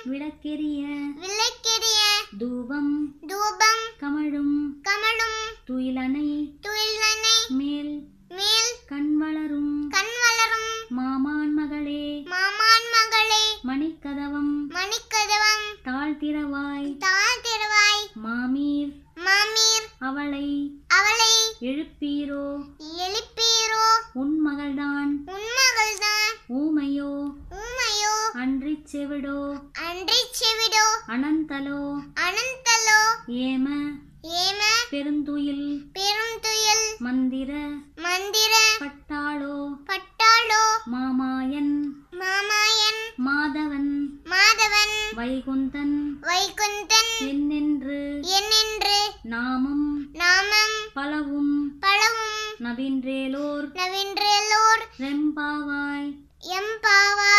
விளக்கெரிய விளக்கெரிய தூபம் தூபம் கமழும் கமழும் துயிலனை துயிலனை மேல் மேல் கண் வளரும் கண் வளரும் மாமான் மகளே மாமான் மகளே மணிக்கதவம் மணிக்கதவம் தாழ்த்திரவாய் தாழ் திருவாய் மாமீர் மாமீர் அவளை அவளை எழுப்பீரோ எழுப்பீரோ உன் மகள்தான் உன்மகள்தான் ஊமையோ ஊமையோ அன்றிச் செவிடோ அன்றி செவிடோ அனந்தலோ அனந்தலோ ஏம ஏம பெருந்துயில் பெருந்துயில் மந்திர மந்திர பட்டாளோ பட்டாளோ மாமாயன் மாமாயன் மாதவன் மாதவன் வைகுந்தன் வைகுந்தன் என்னென்று என்னென்று நாமம் நாமம் பலவும் பலவும் நவின்றேலோர் நவின்றேலோர் ரெம்பாவாய் எம்பாவாய்